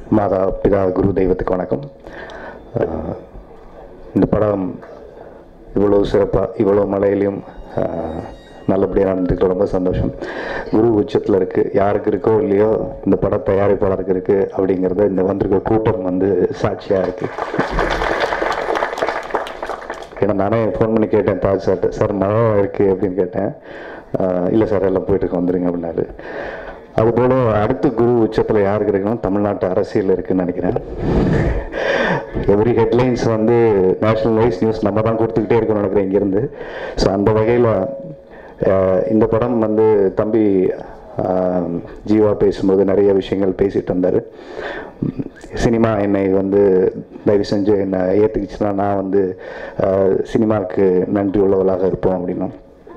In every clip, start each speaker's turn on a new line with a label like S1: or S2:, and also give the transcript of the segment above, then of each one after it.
S1: மாதா பிதா குரு தெய்வத்துக்கு வணக்கம் அஹ், இந்த படம் இவ்வளோ சிறப்பாக இவ்வளோ மழையிலையும் அஹ், நல்லபடியாக நடந்துருக்கு ரொம்ப சந்தோஷம் குரு உச்சத்தில் இருக்குது யாருக்கு இருக்கோ இல்லையோ இந்த படம் தயாரிப்பாளருக்கு இருக்குது அப்படிங்கிறத இந்த வந்திருக்க கூட்டம் வந்து சாட்சியாக இருக்குது ஏன்னா நானே ஃபோன் பண்ணி கேட்டேன் தாஜ் சார்ட்ட சார் மழை இருக்குது அப்படின்னு கேட்டேன் இல்லை சார் எல்லாம் போயிட்டு இருக்கு, வந்துருங்க அப்படின்னாரு அதுபோல் அடுத்த குரு உச்சத்தில் யாருக்கு இருக்குன்னா தமிழ்நாட்டு அரசியல் இருக்குன்னு நினைக்கிறேன் எவ்ரி ஹெட்லைன்ஸ் வந்து நேஷனல் வைஸ் நியூஸ் நம்ம தான் கொடுத்துக்கிட்டே இருக்கணும்னு நினைக்கிறேன் இங்கேருந்து ஸோ அந்த வகையில் இந்த படம் வந்து தம்பி ஆஹ், ஜீவா பேசும்போது நிறைய விஷயங்கள் பேசிட்டு இருந்தார் சினிமா என்னை வந்து தயவு செஞ்சு என்னை ஏற்றுக்கிச்சுன்னா நான் வந்து ஆஹ், சினிமாவுக்கு நன்றி உள்ளவளாக இருப்போம் அப்படின்னும்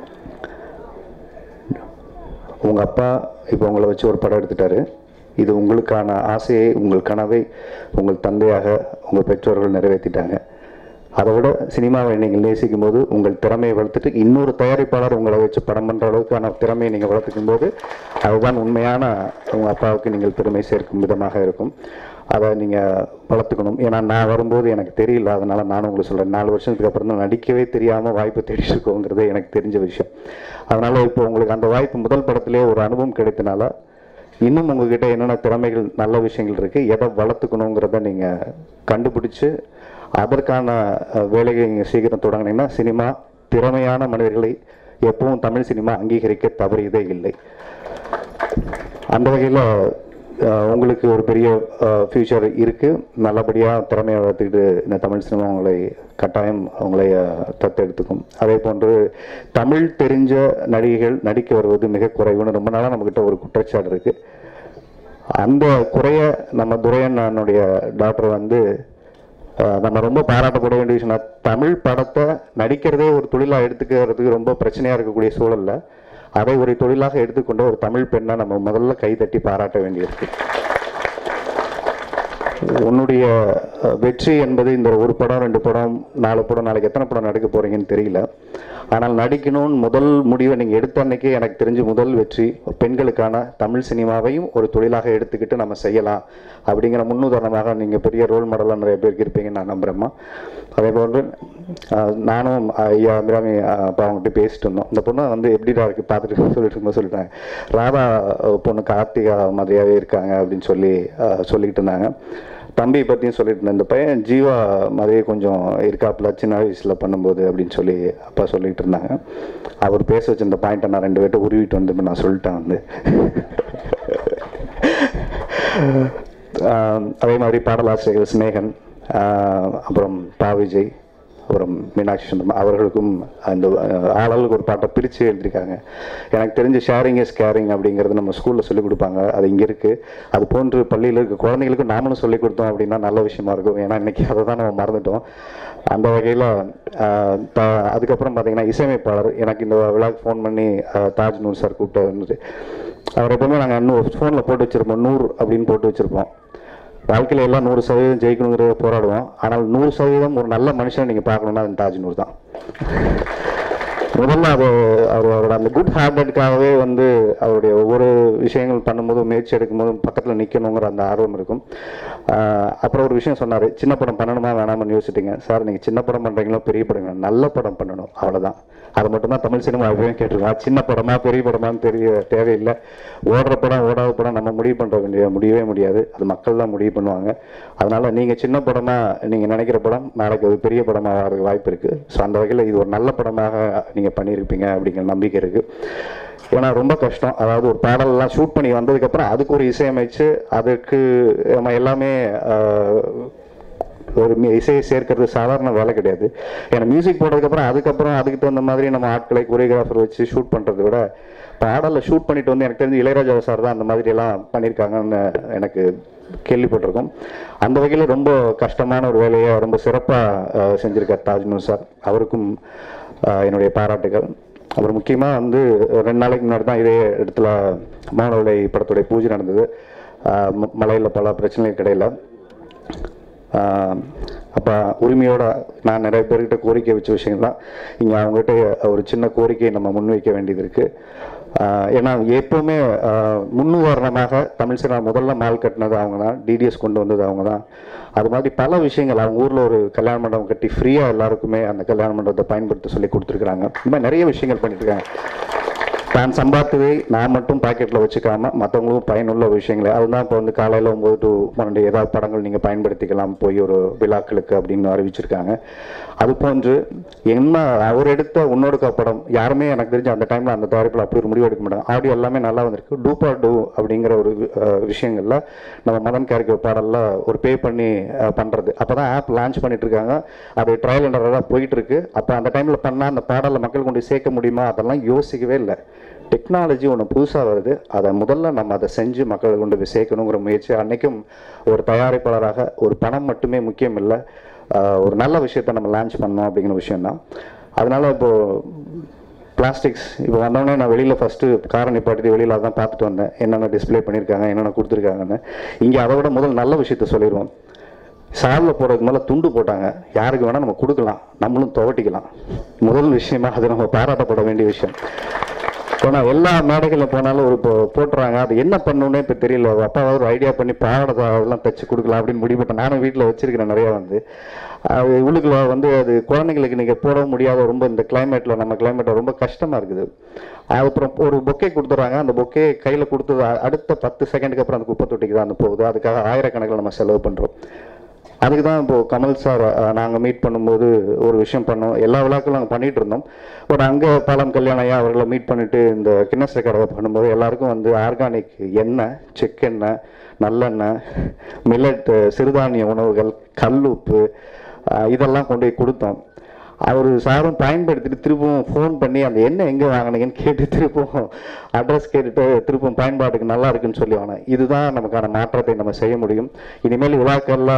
S1: உங்கள் அப்பா இப்போ உங்களை வச்சு ஒரு படம் எடுத்துட்டாரு இது உங்களுக்கான ஆசையை உங்கள் கனவை உங்கள் தந்தையாக உங்கள் பெற்றோர்கள் நிறைவேற்றிட்டாங்க அதை விட சினிமாவை நீங்கள் நேசிக்கும் போது உங்கள் திறமையை வளர்த்துட்டு இன்னொரு தயாரிப்பாளர் உங்களை வச்சு படம் பண்ணுற அளவுக்கான திறமையை நீங்கள் வளர்த்துக்கும் போது அதுதான் உண்மையான உங்கள் அப்பாவுக்கு நீங்கள் பெருமை சேர்க்கும் விதமாக இருக்கும் அதை நீங்கள் வளர்த்துக்கணும் ஏன்னா நான் வரும்போது எனக்கு தெரியல அதனால் நானும் உங்களுக்கு சொல்கிறேன் நாலு வருஷத்துக்கு அப்புறம் தான் நடிக்கவே தெரியாமல் வாய்ப்பு தேடிட்டு இருக்கோங்கிறது எனக்கு தெரிஞ்ச விஷயம் அதனால் இப்போ உங்களுக்கு அந்த வாய்ப்பு முதல் படத்திலே ஒரு அனுபவம் கிடைத்தனால இன்னும் உங்ககிட்ட என்னென்ன திறமைகள் நல்ல விஷயங்கள் இருக்குது எதை வளர்த்துக்கணுங்கிறத நீங்கள் கண்டுபிடிச்சு அதற்கான அஹ், வேலையை நீங்கள் சீக்கிரம் தொடங்கினீங்கன்னா சினிமா திறமையான மனிதர்களை எப்பவும் தமிழ் சினிமா அங்கீகரிக்க தவறியதே இல்லை அந்த வகையில் உங்களுக்கு ஒரு பெரிய ஃப்யூச்சர் இருக்குது நல்லபடியாக திறமையை வளர்த்துக்கிட்டு இந்த தமிழ் சினிமா உங்களை கட்டாயம் உங்களை அஹ், தத்தெடுத்துக்கும் அதே போன்று தமிழ் தெரிஞ்ச நடிகைகள் நடிக்க வருவது மிக குறைவுன்னு ரொம்ப நாளாக நம்மக்கிட்ட ஒரு குற்றச்சாட்டு இருக்குது அந்த குறைய நம்ம துரையண்ணனுடைய டாக்டர் வந்து அஹ், நம்ம ரொம்ப பாராட்டப்பட வேண்டிய விஷயம் நான் தமிழ் படத்தை நடிக்கிறதே ஒரு தொழிலாக எடுத்துக்கிறதுக்கு ரொம்ப பிரச்சனையாக இருக்கக்கூடிய சூழல்ல அதை ஒரு தொழிலாக எடுத்துக்கொண்ட ஒரு தமிழ் பெண்ணை நம்ம முதல்ல கைதட்டி பாராட்ட வேண்டியிருக்கு உன்னுடைய அஹ், வெற்றி என்பது இந்த ஒரு படம் ரெண்டு படம் நாலு படம் நாளைக்கு எத்தனை படம் நடிக்க போறீங்கன்னு தெரியல ஆனால் நடிக்கணும்னு முதல் முடிவை நீங்கள் எடுத்த அன்னைக்கே எனக்கு தெரிஞ்சு முதல் வெற்றி பெண்களுக்கான தமிழ் சினிமாவையும் ஒரு தொழிலாக எடுத்துக்கிட்டு நம்ம செய்யலாம் அப்படிங்கிற முன்னுதாரணமாக நீங்கள் பெரிய ரோல் மாடலாக நிறைய பேருக்கு இருப்பீங்கன்னு நான் நம்புகிறேம்மா அதே போன்று அஹ், நானும் ஐயா அபிராமி அஹ், அப்பா அவங்ககிட்ட பேசிட்டு இருந்தோம் இந்த பொண்ணு வந்து எப்படிடா இருக்குது பார்த்துட்டு சொல்லிட்டு இருக்கும்போது சொல்லிட்டாங்க ராதா அஹ், பொண்ணு கார்த்திகா மாதிரியாகவே இருக்காங்க அப்படின்னு சொல்லி அஹ், சொல்லிக்கிட்டு இருந்தாங்க தம்பி பற்றியும் சொல்லிட்டு இருந்தேன் இந்த பையன் ஜீவா மாதிரியே கொஞ்சம் இருக்காப்புல சின்ன வயசில் பண்ணும்போது அப்படின்னு சொல்லி அப்பா சொல்லிட்டு இருந்தாங்க அவர் பேச வச்ச இந்த பாயிண்ட்டை நான் ரெண்டு பேர்ட்ட உருவிட்டு வந்து நான் சொல்லிட்டேன் வந்து ஆஹ் அதே மாதிரி பாடலாசிரியர்கள் சிநேகன் ஆஹ் அப்புறம் பா விஜய் அப்புறம் மீனாட்சி சுந்தரம் அவர்களுக்கும் அந்த ஆஹ், ஆளாளுக்கு ஒரு பாட்டை பிரித்து எழுதியிருக்காங்க எனக்கு தெரிஞ்ச ஷேரிங் இஸ் கேரிங் அப்படிங்கிறது நம்ம ஸ்கூலில் சொல்லிக் கொடுப்பாங்க அது இங்கே இருக்குது அது போன்று பள்ளியில் இருக்க குழந்தைங்களுக்கு நாமளும் சொல்லிக் கொடுத்தோம் அப்படின்னா நல்ல விஷயமா இருக்கும் ஏன்னா இன்னைக்கு அதை தான் நம்ம மறந்துட்டோம் அந்த வகையில் அதுக்கப்புறம் பார்த்தீங்கன்னா இசையமைப்பாளர் எனக்கு இந்த விழாக்கு ஃபோன் பண்ணி ஆஹ், தாஜ் நூர் சார் கூப்பிட்டு வந்துட்டு அவர் எப்பவுமே நாங்கள் இன்னும் ஃபோனில் போட்டு வச்சுருப்போம் நூறு அப்படின்னு போட்டு வச்சுருப்போம் வாழ்க்கையில எல்லாம் நூறு சதவீதம் ஜெயிக்கணுங்கிறத போராடுவோம் ஆனால் நூறு சதவீதம் ஒரு நல்ல மனுஷனை நீங்கள் பார்க்கணுன்னா அது தாஜ் நூர் தான் முதல்ல அது அவர் அவரோட அந்த குட் ஹேபிட்டுக்காகவே வந்து அவருடைய ஒவ்வொரு விஷயங்கள் பண்ணும்போது முயற்சி எடுக்கும்போது பக்கத்தில் நிற்கணுங்கிற அந்த ஆர்வம் இருக்கும் ஆஹ் அப்புறம் ஒரு விஷயம் சொன்னார் சின்ன படம் பண்ணணுமா வேணாமான்னு யோசிச்சிட்டீங்க சார் நீங்கள் சின்ன படம் பண்ணுறீங்களோ பெரிய படம் நல்ல படம் பண்ணணும் அவ்வளோதான் அது மட்டும்தான் தமிழ் சினிமா எப்பயும் கேட்டிருக்கோம் சின்ன படமா பெரிய படமான்னு தெரிய தேவையில்லை ஓடுற படம் ஓடாத படம் நம்ம முடிவு பண்ணுற வேண்டிய முடியவே முடியாது அது மக்கள் தான் முடிவு பண்ணுவாங்க அதனால நீங்கள் சின்ன படமா நீங்கள் நினைக்கிற படம் நாளைக்கு ஒரு பெரிய படமாக வரதுக்கு வாய்ப்பு இருக்குது ஸோ அந்த வகையில் இது ஒரு நல்ல படமாக நீங்கள் பண்ணியிருப்பீங்க அப்படிங்கிற நம்பிக்கை இருக்குது ஏன்னா ரொம்ப கஷ்டம் அதாவது ஒரு பாடலெல்லாம் ஷூட் பண்ணி வந்ததுக்கப்புறம் அதுக்கு ஒரு இசையமைச்சு அதுக்கு நம்ம எல்லாமே ஆஹ், ஒரு மி- இசையை சேர்க்கறது சாதாரண வேலை கிடையாது ஏன்னா மியூசிக் போட்டதுக்கப்புறம் அதுக்கப்புறம் அதுக்கு தகுந்த மாதிரி நம்ம ஆட்களை கொரியோகிராஃபர் வச்சு ஷூட் பண்ணுறதை விட பாடலில் ஷூட் பண்ணிட்டு வந்து எனக்கு தெரிஞ்சு இளையராஜா சார் தான் அந்த மாதிரி எல்லாம் பண்ணியிருக்காங்கன்னு எனக்கு கேள்விப்பட்டிருக்கோம் அந்த வகையில் ரொம்ப கஷ்டமான ஒரு வேலையை ரொம்ப சிறப்பாக செஞ்சிருக்கார் தாஜ்மஹல் சார் அவருக்கும் ஆஹ், என்னுடைய பாராட்டுகள் அப்புறம் முக்கியமாக வந்து ரெண்டு நாளைக்கு முன்னாடி தான் இதே இடத்துல மாணவர்களை படத்துடைய பூஜை நடந்தது மலையில் பல பிரச்சனைகள் கிடையில அப்போ உரிமையோட நான் நிறைய பேர்கிட்ட கோரிக்கை வச்ச விஷயங்கள் தான் இங்கே அவங்ககிட்ட ஒரு சின்ன கோரிக்கையை நம்ம முன்வைக்க வேண்டியது இருக்குது ஆஹ் ஏன்னா எப்போவுமே ஆஹ் முன்னுதாரணமாக தமிழ் சினிமா முதல்ல மால் கட்டினது அவங்க தான் டிடிஎஸ் கொண்டு வந்தது அவங்க தான் அது மாதிரி பல விஷயங்கள் அவங்க ஊரில் ஒரு கல்யாண மண்டபம் கட்டி ஃப்ரீயாக எல்லாருக்குமே அந்த கல்யாண மண்டபத்தை பயன்படுத்த சொல்லி கொடுத்துருக்குறாங்க இந்த மாதிரி நிறைய விஷயங்கள் பண்ணிட்டு இருக்காங்க நான் சம்பாதித்ததை நான் மட்டும் பாக்கெட்டில் வச்சுக்காம மற்றவங்களுக்கும் பயனுள்ள விஷயங்களை அதுதான் இப்போ வந்து காலையில் ஒம்பது டு பன்னெண்டு ஏதாவது படங்கள் நீங்கள் பயன்படுத்திக்கலாம் போய் ஒரு விழாக்களுக்கு அப்படின்னு அறிவிச்சிருக்காங்க அது போன்று என்ன அவர் எடுத்த உன்னோடுக்கா படம் யாருமே எனக்கு தெரிஞ்ச அந்த டைமில் அந்த தயாரிப்பில் அப்படி ஒரு முடிவு எடுக்க மாட்டாங்க ஆடியோ எல்லாமே நல்லா வந்திருக்கு டூப்பா டூ அப்படிங்கிற ஒரு அஹ், விஷயங்கள்ல நம்ம மதன் கேரக்டர் பாடலில் ஒரு பே பண்ணி அஹ், பண்றது அப்போ தான் ஆப் லான்ச் பண்ணிட்டு இருக்காங்க அது ட்ரையல் அண்டராக போயிட்டு இருக்கு அப்போ அந்த டைமில் பண்ணால் அந்த பாடலை மக்கள் கொண்டு சேர்க்க முடியுமா அதெல்லாம் யோசிக்கவே இல்லை டெக்னாலஜி ஒன்று புதுசாக வருது அதை முதல்ல நம்ம அதை செஞ்சு மக்கள் கொண்டு போய் சேர்க்கணுங்கிற முயற்சி அன்னைக்கும் ஒரு தயாரிப்பாளராக ஒரு பணம் மட்டுமே முக்கியம் இல்லை ஆஹ் ஒரு நல்ல விஷயத்தை நம்ம லான்ச் பண்ணோம் அப்படிங்கிற விஷயம்தான் அதனால இப்போ பிளாஸ்டிக்ஸ் இப்போ வந்தோடனே நான் வெளியில் ஃபஸ்ட்டு காரை நிப்பாட்டி வெளியில் அதான் பார்த்துட்டு வந்தேன் என்னென்ன டிஸ்ப்ளே பண்ணியிருக்காங்க என்னென்ன கொடுத்துருக்காங்கன்னு இங்கே அதை விட முதல் நல்ல விஷயத்த சொல்லிடுவோம் சால்வை போடுறதுக்கு மேலே துண்டு போட்டாங்க யாருக்கு வேணால் நம்ம கொடுக்கலாம் நம்மளும் துவட்டிக்கலாம் முதல் விஷயமா அது நம்ம பாராட்டப்பட வேண்டிய விஷயம் ஏன்னா எல்லா மேடைகளில் போனாலும் ஒரு இப்போ போட்டுறாங்க அது என்ன பண்ணணும்னே இப்போ தெரியல ஒரு அப்பா ஒரு ஐடியா பண்ணி பாடத்தை அதெல்லாம் தச்சு கொடுக்கலாம் அப்படின்னு முடிவு பண்ணேன் நானும் வீட்டில் வச்சிருக்கிறேன் நிறையா வந்து அது உள்ளுக்குள்ள வந்து அது குழந்தைங்களுக்கு நீங்கள் போட முடியாத ரொம்ப இந்த கிளைமேட்டில் நம்ம கிளைமேட்டில் ரொம்ப கஷ்டமாக இருக்குது அது அப்புறம் ஒரு பொக்கே கொடுத்துட்றாங்க அந்த பொக்கே கையில் கொடுத்தது அ- அடுத்த பத்து செகண்டுக்கு அப்புறம் அந்த குப்பை தொட்டிக்கு தான் போகுது அதுக்காக ஆயிரக்கணக்கில் நம்ம செலவு பண்ணுறோம் அதுக்கு தான் இப்போ கமல் சார் நாங்கள் மீட் பண்ணும்போது ஒரு விஷயம் பண்ணோம் எல்லா விழாக்களும் நாங்கள் பண்ணிட்டு இருந்தோம் பட் அங்கே பாலம் கல்யாணையா அவர்களை மீட் பண்ணிட்டு இந்த கின்னஸ் ரெக்கார்டை பண்ணும்போது எல்லாருக்கும் வந்து ஆர்கானிக் எண்ணெய் செக்கெண்ணெய் நல்லெண்ணெய் மில்லட் சிறுதானிய உணவுகள் கல்லுப்பு அஹ், இதெல்லாம் கொண்டு போய் கொடுத்தோம் அவர் சாரும் பயன்படுத்திட்டு திரும்பவும் ஃபோன் பண்ணி அந்த எண்ணெய் எங்கே வாங்கினீங்கன்னு கேட்டு திரும்பவும் அட்ரஸ் கேட்டுட்டு திரும்பவும் பயன்பாட்டுக்கு நல்லா இருக்குன்னு சொல்லி வாங்கினேன் இதுதான் நமக்கான மாற்றத்தை நம்ம செய்ய முடியும் இனிமேல் விழாக்கள்ல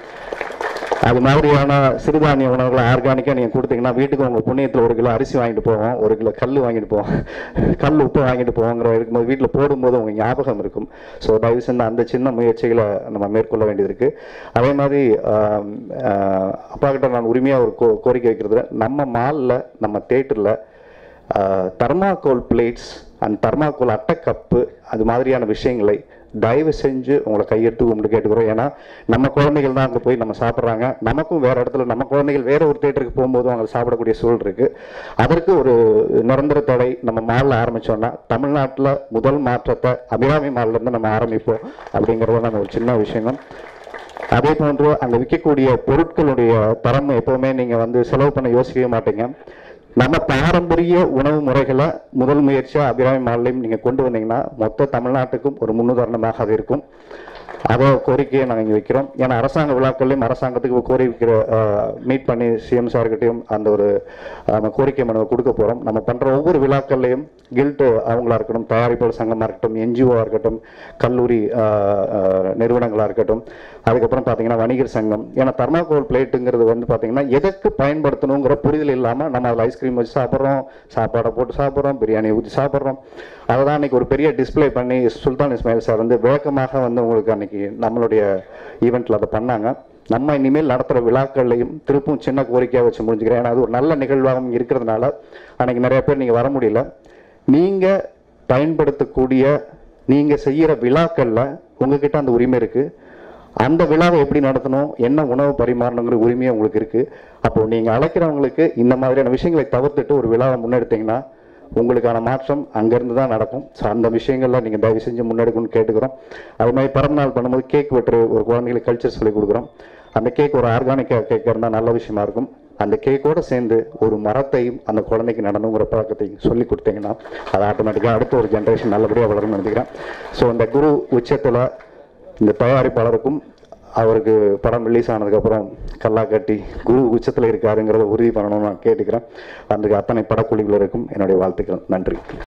S1: அது மாதிரியான சிறுதானிய உணவுகளை ஆர்கானிக்காக நீங்கள் கொடுத்தீங்கன்னா வீட்டுக்கு உங்கள் புண்ணியத்தில் ஒரு கிலோ அரிசி வாங்கிட்டு போவோம் ஒரு கிலோ கல் வாங்கிட்டு போவோம் கல் உப்பு வாங்கிட்டு போவோங்கிற இருக்கும்போது வீட்டில் போடும்போது உங்கள் ஞாபகம் இருக்கும் ஸோ தயவு செஞ்சு அந்த சின்ன முயற்சிகளை நம்ம மேற்கொள்ள வேண்டியது இருக்கு அதே மாதிரி ஆம், ஆஹ், அப்பா கிட்ட நான் உரிமையாக ஒரு கோ கோரிக்கை வைக்கிறது நம்ம மாலில் நம்ம தேட்டரில் தர்மாகோல் பிளேட்ஸ் அண்ட் தர்மாகோல் அட்டை கப்பு அது மாதிரியான விஷயங்களை தயவு செஞ்சு உங்களை கையெடுத்து கும்பிட்டு கேட்டுக்கிறோம் ஏன்னா நம்ம குழந்தைகள் தான் அங்கே போய் நம்ம சாப்பிட்றாங்க நமக்கும் வேற இடத்துல நம்ம குழந்தைகள் வேற ஒரு தேட்டருக்கு போகும்போதும் அங்கே சாப்பிடக்கூடிய சூழல் இருக்கு அதற்கு ஒரு நிரந்தர தடை நம்ம மாலில் ஆரம்பிச்சோம்னா தமிழ்நாட்டில் முதல் மாற்றத்தை அபிராமி மால்ல இருந்து நம்ம ஆரம்பிப்போம் அப்படிங்கிறது நம்ம ஒரு சின்ன விஷயம் அதே போன்று அங்க விற்கக்கூடிய பொருட்களுடைய தரம் எப்பவுமே நீங்க வந்து செலவு பண்ண யோசிக்கவே மாட்டீங்க நம்ம பாரம்பரிய உணவு முறைகளை முதல் முயற்சியா அபிராமி மாலையும் நீங்க கொண்டு வந்தீங்கன்னா மொத்த தமிழ்நாட்டுக்கும் ஒரு முன்னுதாரணமாக அது இருக்கும் அதை கோரிக்கையை நாங்கள் இங்கே வைக்கிறோம் ஏன்னா அரசாங்க விழாக்கள்லையும் அரசாங்கத்துக்கு கோரிக்கிற மீட் பண்ணி சிஎம் சார்கிட்டையும் அந்த ஒரு அஹ், கோரிக்கை மனுவை கொடுக்க போகிறோம் நம்ம பண்ணுற ஒவ்வொரு விழாக்கள்லையும் கில்ட்டு அவங்களா இருக்கட்டும் தயாரிப்பாளர் சங்கமாக இருக்கட்டும் என்ஜிஓவாக இருக்கட்டும் கல்லூரி நிறுவனங்களாக இருக்கட்டும் அதுக்கப்புறம் பார்த்தீங்கன்னா வணிகர் சங்கம் ஏன்னா தர்மாகோல் பிளேட்டுங்கிறது வந்து பார்த்தீங்கன்னா எதற்கு பயன்படுத்தணுங்கிற புரிதல் இல்லாமல் நம்ம அதில் ஐஸ்கிரீம் வச்சு சாப்பிட்றோம் சாப்பாடை போட்டு சாப்பிட்றோம் பிரியாணி ஊற்றி சாப்பிட்றோம் அதை தான் அன்றைக்கி ஒரு பெரிய டிஸ்ப்ளே பண்ணி சுல்தான் இஸ்மாயில் சார் வந்து விளக்கமாக வந்து உங்களுக்கு அன்னைக்கு நம்மளுடைய ஈவெண்ட்டில் அதை பண்ணாங்க நம்ம இனிமேல் நடத்துகிற விழாக்கள்லையும் திருப்பும் சின்ன கோரிக்கையாக வச்சு முடிஞ்சுக்கிறேன் ஏன்னா அது ஒரு நல்ல நிகழ்வாகவும் இருக்கிறதுனால அன்னைக்கு நிறைய பேர் நீங்கள் வர முடியல நீங்கள் பயன்படுத்தக்கூடிய நீங்கள் செய்கிற விழாக்களில் உங்ககிட்ட அந்த உரிமை இருக்குது அந்த விழாவை எப்படி நடத்தணும் என்ன உணவு பரிமாறணுங்கிற உரிமையும் உங்களுக்கு இருக்குது அப்போ நீங்கள் அழைக்கிறவங்களுக்கு இந்த மாதிரியான விஷயங்களை தவிர்த்துட்டு ஒரு விழாவை முன்னெடுத்தீங்கன்னா உங்களுக்கான மாற்றம் அங்கேருந்து தான் நடக்கும் ஸோ அந்த விஷயங்கள்ல நீங்கள் தயவு செஞ்சு முன்னெடுக்கணும்னு கேட்டுக்கிறோம் அது மாதிரி பிறந்தநாள் பண்ணும்போது கேக் வெட்டுற ஒரு குழந்தைகளுக்கு கல்ச்சர் சொல்லி கொடுக்குறோம் அந்த கேக் ஒரு ஆர்கானிக்காக கேக் இருந்தால் நல்ல விஷயமா இருக்கும் அந்த கேக்கோட சேர்ந்து ஒரு மரத்தையும் அந்த குழந்தைக்கு நடணுங்கிற பழக்கத்தையும் சொல்லி கொடுத்தீங்கன்னா அது ஆட்டோமேட்டிக்காக அடுத்த ஒரு ஜென்ரேஷன் நல்லபடியாக வளரும்னு நினைக்கிறேன் ஸோ இந்த குரு உச்சத்தில் இந்த தயாரிப்பாளருக்கும் அவருக்கு படம் ரிலீஸ் ஆனதுக்கப்புறம் கல்லா கட்டி குரு உச்சத்தில் இருக்காருங்கிறத உறுதி பண்ணணும்னு நான் கேட்டுக்கிறேன் அதுக்கு அத்தனை படக்குழுவினருக்கும் என்னுடைய வாழ்த்துக்கள் நன்றி